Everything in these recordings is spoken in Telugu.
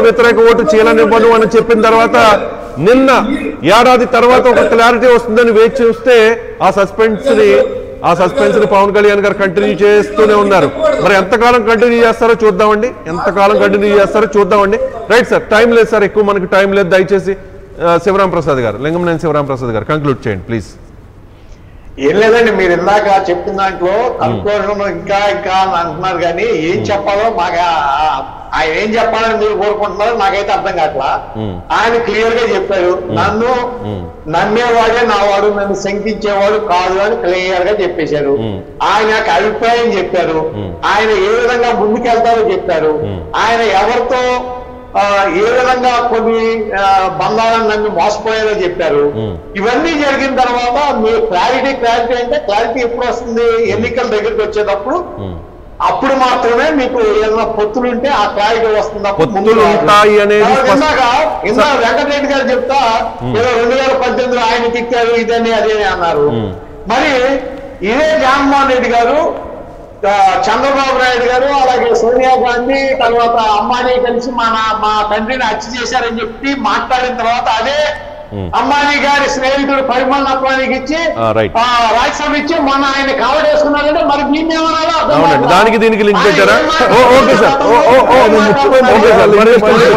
వ్యతిరేక ఓటు చీలనివ్వను అని చెప్పిన తర్వాత నిన్న ఏడాది తర్వాత ఒక క్లారిటీ వస్తుందని వేచి చూస్తే ఆ సస్పెన్స్ ని ఆ సస్పెన్స్ ని పవన్ కళ్యాణ్ గారు కంటిన్యూ చేస్తూనే ఉన్నారు మరి ఎంతకాలం కంటిన్యూ చేస్తారో చూద్దామండి ఎంతకాలం కంటిన్యూ చేస్తారో చూద్దామండి రైట్ సార్ టైం లేదు సార్ ఎక్కువ మనకి టైం లేదు దయచేసి ఆ, శివరాం ప్రసాద్ గారు లింగంనేని శివరాం ప్రసాద్ గారు కంక్లూడ్ చేయండి ప్లీజ్ ఏం లేదండి మీరు ఇందాక చెప్పిన దాంట్లో కనుక్కోవడం ఇంకా ఇంకా అని అంటున్నారు కానీ ఏం చెప్పాలో మాకు ఆ- ఆయన ఏం చెప్పాలని మీరు కోరుకుంటున్నారో నాకైతే అర్థం కావట్లా మ్మ్. ఆయన క్లియర్ గా చెప్పారు నన్ను మ్మ్. నమ్మేవాడే నా వాడు నన్ను శంకించేవాడు కాదు అని క్లియర్ గా చెప్పేశారు మ్మ్. ఆయన యొక్క అభిప్రాయం చెప్పారు మ్మ్. ఆయన ఏ విధంగా ముందుకెళ్తారో చెప్పారు మ్మ్. ఆయన ఎవరితో ఆ, ఏ విధంగా కొన్ని ఆ, బంధాలను నమ్మి మోసపోయారో చెప్పారు మ్మ్. ఇవన్నీ జరిగిన తర్వాత మీ క్లారిటీ క్లారిటీ అంటే క్లారిటీ ఎప్పుడు వస్తుంది ఎన్నికల దగ్గరికి వచ్చేటప్పుడు మ్మ్. అప్పుడు మాత్రమే మీకు ఏదైనా పొత్తులు ఉంటే ఆ క్లారిటీ వస్తుంది తప్ప ముందు పొత్తులు రాదు. ఉంటాయి అనేది తర్వాత స్పష్ట- ఇందాక ఇందాక వెంకటరెడ్డి గారు చెప్తా ఏదో రెండు వేల పద్దెనిమిదిలో ఆయన తిట్టారు ఇదని అదే అన్నారు మ్మ్. మరి ఇదే జగన్మోహన్ రెడ్డి గారు ఆ, చంద్రబాబు నాయుడు గారు అలాగే సోనియా గాంధీ తర్వాత అంబానీ కలిసి మా నా- మా తండ్రిని హత్య చేశారని చెప్పి మాట్లాడిన తర్వాత అదే మ్మ్. అంబానీ గారి స్నేహితుడు పరిమళ నత్వానికి ఇచ్చి ఆ, రైట్. ఆ, రాజ్యసభ ఇచ్చి మొన్న ఆయన కావడేసుకున్నారంటే మరి దీన్ని ఏమనాలో అర్థం అవునండి కావట్లా. దానికి దీనికి లింక్ ఆయన పెట్టారా ఏం ఓ మాట్లాడుతున్నారో ఓకే సార్ ఓ ఓ ఓ ఏం మాట్లాడుతున్నారో ఓకే సార్ మరి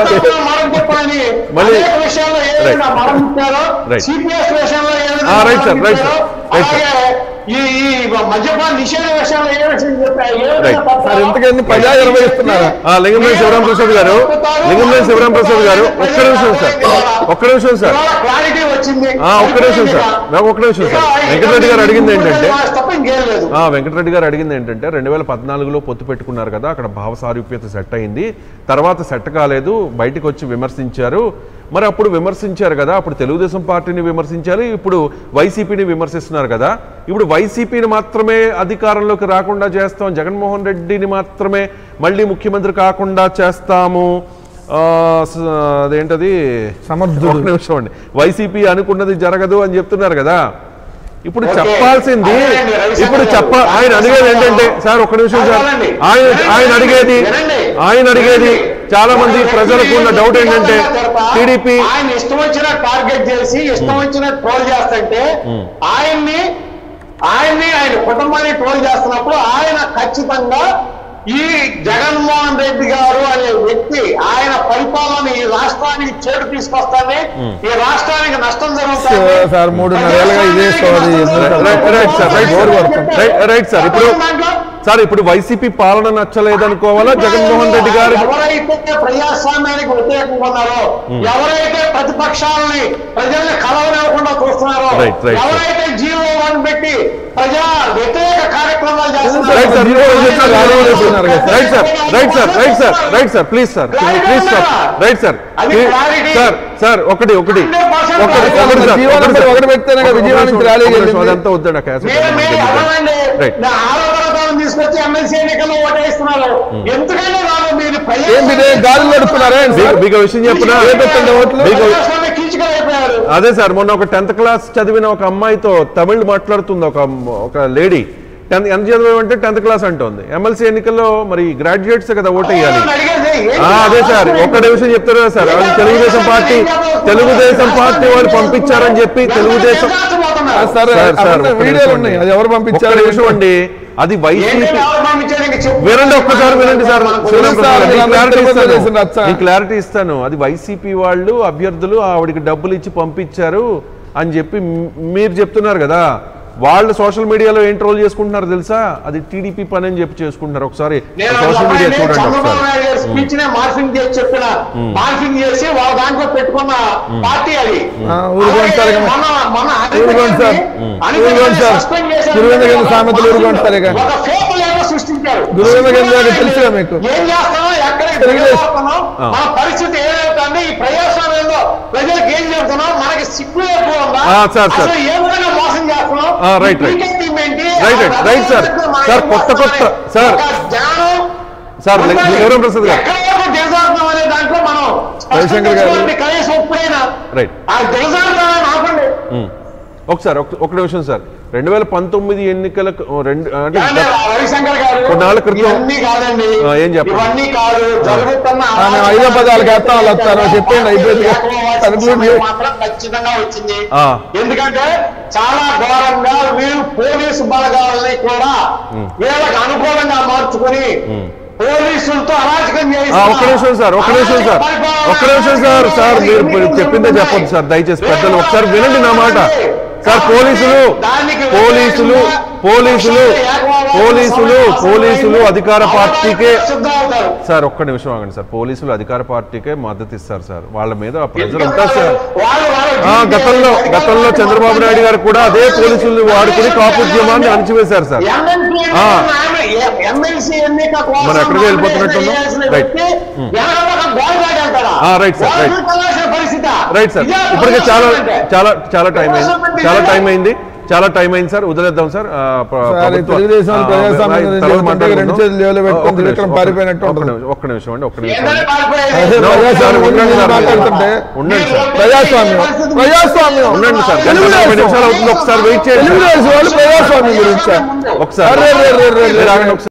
మనం చెప్పాలని మళ్ళీ- అనేక విషయాల్లో ఏదైనా రైట్. మనం ఇచ్చారో రైట్. సిపిఎస్ విషయంలో ఏదైనా ఆ, రైట్ సార్, మనం రైట్ ఇచ్చారో, సార్, రైట్ సార్. అలాగే ఈ ఈ మద్యపాన నిషేధ విషయంలో ఏ విషయం చెప్పారు ఏ విధంగా రైట్. తప్పారో సార్, ఇంతకీ ప్రజా నిర్వహిస్తున్నారా? ఆ, లింగంనేని శివరాం ప్రసాద్ గారు లింగంనేని శివరాం ప్రసాద్ గారు ఒక్క నిమిషం సార్ ఒక్క నిమిషం సార్ ఇవాళ క్లారిటీ వచ్చింది ఆ, ఒక్క నిమిషం సార్ నాకు ఒక్క నిమిషం సార్ వెంకటరెడ్డి గారు అడిగింది ఏంటంటే తప్ప ఇంకేం లేదు ఆ, వెంకటరెడ్డి గారు అడిగింది ఏంటంటే రెండు వేల పద్నాలుగులో పొత్తు పెట్టుకున్నారు కదా అక్కడ భావ సారూప్యత సెట్ అయింది తర్వాత సెట్ కాలేదు బయటికి వచ్చి విమర్శించారు మరి అప్పుడు విమర్శించారు కదా అప్పుడు తెలుగుదేశం పార్టీని విమర్శించారు ఇప్పుడు వైసీపీని విమర్శిస్తున్నారు కదా ఇప్పుడు వైసీపీని మాత్రమే అధికారంలోకి రాకుండా చేస్తాం జగన్మోహన్ రెడ్డిని మాత్రమే మళ్ళీ ముఖ్యమంత్రి కాకుండా చేస్తాము ఆ, స- అదేంటది సమర్థుడు. ఒక్క నిమిషం అండి వైసీపీ అనుకున్నది జరగదు అని చెప్తున్నారు కదా ఇప్పుడు ఓకే. చెప్పాల్సింది అదేనండి, రవిశంకర్ ఇప్పుడు గారు. చెప్ప ఆయన అడిగేది ఏంటంటే సార్ ఒక్క నిమిషం సార్ అదేనండి. ఆయన వినండి, ఆయన అడిగేది వినండి. ఆయన అడిగేది వినండి. చాలా మంది ప్రజలకు ఉన్న డౌట్ ఏంటంటే టీడీపీ ఆయన ఇష్టం వచ్చిన టార్గెట్ చేసి ఇష్టం వచ్చిన ట్రోల్ చేస్తుంటే ఆయన్ని ఆయన్ని ఆయన కుటుంబాన్ని ట్రోల్ చేస్తున్నప్పుడు ఆయన ఖచ్చితంగా ఈ జగన్మోహన్ రెడ్డి గారు అనే వ్యక్తి ఆయన పరిపాలన ఈ రాష్ట్రానికి చేటు తీసుకొస్తానే ఈ రాష్ట్రానికి నష్టం జరుగుతుంది సార్, మూడున్నర ఏళ్ళుగా ఇదే story. Right right sir right sir right right sir ఇప్పుడు దాంట్లో సార్ ఇప్పుడు వైసీపీ పాలన నచ్చలేదనుకోవాలా జగన్మోహన్ రెడ్డి గారు ఎవరైతే ప్రజాస్వామ్యానికి వ్యతిరేకంగా ఉన్నారో ఎవరైతే ప్రతిపక్షాలని ప్రజల్ని కలవనివ్వకుండా చూస్తున్నారో Right, right, sir. ఎవరైతే జీవో వన్ పెట్టి ప్రజా వ్యతిరేక కార్యక్రమాలు రైట్ సార్ జీవో చేసిన లాభం చేస్తున్నారు కదా right sir right sir right sir right sir please sir please sir right sir అది clarity. సార్ సార్ ఒకటి ఒకటి 100% ఒకటి clarity. ఒకటి సార్ జీవో ఒకటి నెంబర్ సార్. ఒకటి పెడితేనే కదా విజయవాడ నుంచి ర్యాలీ ఒక నిమిషం, వెళ్ళింది. అదంతా వద్దండి ఆ క్యాసెట్ మీరు మీరు ఎవరండి రైట్ నా ఆరో తరగతి తీసుకొచ్చి ఎమ్మెల్సీ ఎన్నికల్లో ఓటేస్తున్నారు ఎందుకంటే వాళ్ళు మీరు ఏం మీరే గాలి నడుపుతున్నారా ఏంటి సార్? మీకు- మీకు విషయం చెప్పినా ఏ పెట్టండి ఓట్లు? మీకు కీచుకలైపోయారు అదే సార్ మొన్న ఒక టెన్త్ క్లాస్ చదివిన ఒక అమ్మాయితో తమిళ్ మాట్లాడుతుంది ఒక అమ్మ- ఒక లేడీ టెన్త్ ఎంత చదివామంటే టెన్త్ క్లాస్ అంటోంది ఎమ్మెల్సీ ఎన్నికల్లో మరి గ్రాడ్యుయేట్స్ కదా ఓట్ వేయాలి ఆ, అదే సార్ ఒక్క నిమిషం చెప్తారు కదా సార్ అది తెలుగుదేశం పార్టీ తెలుగుదేశం పార్టీ వాళ్ళు పంపించారని చెప్పి తెలుగుదేశం ఆ, సార్ సార్, సార్, అవన్నీ ఒక్క వీడియోలు నిమిషం ఉన్నాయి అండి. అది ఎవరు ఒక్క పంపించారు నిమిషం అండి అది వైసీపీ వినండి ఒక్కసారి వినండి సార్ తెలుసు సార్, నేను మీరు క్లారిటీ అందరికీ ఇస్తాను. తెలిసిన రచ్చ. నేను క్లారిటీ ఇస్తాను అది వైసీపీ వాళ్ళు అభ్యర్థులు ఆవిడకి డబ్బులు ఇచ్చి పంపించారు అని చెప్పి మ్- మీరు చెప్తున్నారు కదా వాళ్ళు సోషల్ మీడియాలో ఏం ట్రోల్ చేసుకుంటున్నారు తెలుసా అది టీడీపీ పని అని చెప్పి చేసుకుంటున్నారు ఒకసారి నేను సోషల్ మీడియా అబ్బాయిని చూడండి చంద్రబాబు ఒకసారి నాయుడు గారి స్పీచ్ నే మార్ఫింగ్ చేసి చెప్పిన మార్ఫింగ్ చేసి వాళ్ళ దాంట్లో పెట్టుకున్న పార్టీ అది ఆ, ఊరుకోండి సార్ ఇక. అలాగే మన- మన ఊరుకోండి సార్. అనితని ఊరుకోండి సార్. suspend చేశారు. గురువింద కింద సామెతలు ఊరుకోండి సార్ ఇక. ఒక fake label సృష్టించారు గురువింద కింద గారికి తెలుసుగా మీకు. ఏం చేస్తామో ఎక్కడికి తెలుగుదేశం. పోతున్నాం ఆ. మన పరిస్థితి ఏదవుతుంది ఈ ప్రజాస్వామ్యంలో ప్రజలకు ఏం చెబుతున్నాం మనకి సిగ్గు ఎక్కువ ఉందా ఆ, సార్, సార్. అసలు ఏ విధంగా మోసం చేస్తున్నాం ఆ, రైట్, రైట్. ఈ టీం ఏంటి right, right, right, sir. Sir, కొత్త కొత్త, సార్. జ్ఞానం సార్, లే- ఉండాలి. శివరాం ప్రసాద్ గారు. ఎక్కడ వరకు దిగజారుతున్నాం అనే దాంట్లో మనం రవిశంకర్ గారు. స్పష్టంగా కనీసం ఇప్పుడైనా రైట్ ఆ దిగజారుతామని ఆపండి ఉమ్. ఒకసారి ఒక- ఒక నిమిషం సార్ రెండు వేల పంతొమ్మిది ఎన్నికలకు ఓ, రెండు అంటే ఏమండి, రవిశంకర్ గారు కొన్నాళ్ళ క్రితం- ఇవన్నీ కాదండి ఆ, ఏం చెప్పండి? ఇవన్నీ కాదు జరుగుతున్న ఆ, మేము ఐదో పదాలకు వేస్తాం, వాళ్ళు వస్తారు. చెప్పండి, అయిపోయింది. ఏకమవాసి సమయం మాత్రం ఖచ్చితంగా వచ్చింది ఆ. ఎందుకంటే చాలా ఘోరంగా వీళ్ళు పోలీసు బలగాలని కూడా వీళ్ళకి అనుకూలంగా మార్చుకుని పోలీసులతో అరాచకం ఆ, ఒక్క నిమిషం సార్ ఒక్క నిమిషం సార్ ఒక్క నిమిషం సార్ సార్ మీరు మీరు చెప్పిందే చెప్పొద్దు సార్ దయచేసి పెద్దలు ఒకసారి వినండి నా మాట సార్ పోలీసులు పోలీసులు పోలీసులు పోలీసులు పోలీసులు అధికార పార్టీకే సిద్ధమవుతారు సార్ ఒక్క నిమిషం ఆగండి సార్ పోలీసులు అధికార పార్టీకే మద్దతు ఇస్తారు సార్ వాళ్ళ మీద ప్రెజర్ ఉంటుంది సార్ వాళ్ళు వాళ్ళు ఆ, గతంలో గతంలో చంద్రబాబు నాయుడు గారు కూడా అదే పోలీసులు వాడుకుని కాపుద్యమాన్ని అణచివేశారు సార్ ఆ. ఎమ్మెల్సీ ఎన్నిక కోసం మనం ఎక్కడికి వెళ్ళిపోతున్నట్టున్నాం? చేయాల్సిన రైట్. వ్యక్తి వెనకాల ఒక గోల్గాడ్ అంటారా? ఆ, రైట్ సార్, రైట్. వాళ్ళు వెళ్ళాల్సిన పరిస్థితి రైట్ సార్ ఇదే ఇప్పటికే చాలా అంటే. చాలా చాలా టైం అయింది చాలా టైం అయింది చాలా టైం అయింది సార్ వదిలేద్దాం సార్ ఆ, ప్ర- సార్, ఈ ప్రభుత్వ- తెలుగుదేశం ఆ, ప్రజాస్వామ్యం ఆ, గురించి తర్వాత చెబుతుంటే మాట్లాడుకుందాం. రెండు చేతులు లేవలో పెట్టుకొని ఒక్క నిమిషం, త్రివిక్రమ్ ఒక్క పారిపోయినట్టు ఒక్క ఉంటుంది. నిమిషం, ఒక్క నిమిషం అండి ఒక్క నిమిషం ఏంటంటే పారిపోయేది? అదే No, ప్రజాస్వామ్యం సార్, గురించి ఉండండి సార్. మాట్లాడుతుంటే ఉండండి సార్ ప్రజాస్వామ్యం ప్రజాస్వామ్యం ఉండండి సార్ గంట తెలుగుదేశం. నలభై నిమిషాలు అవుతుంది ఒకసారి వెయిట్ చేయండి తెలుగుదేశం వాళ్ళు ప్రజాస్వామ్యం గురించి ఒకసారి అరే, రే, రే, రే, రే, మీరు ఆగండి రే. ఒకసారి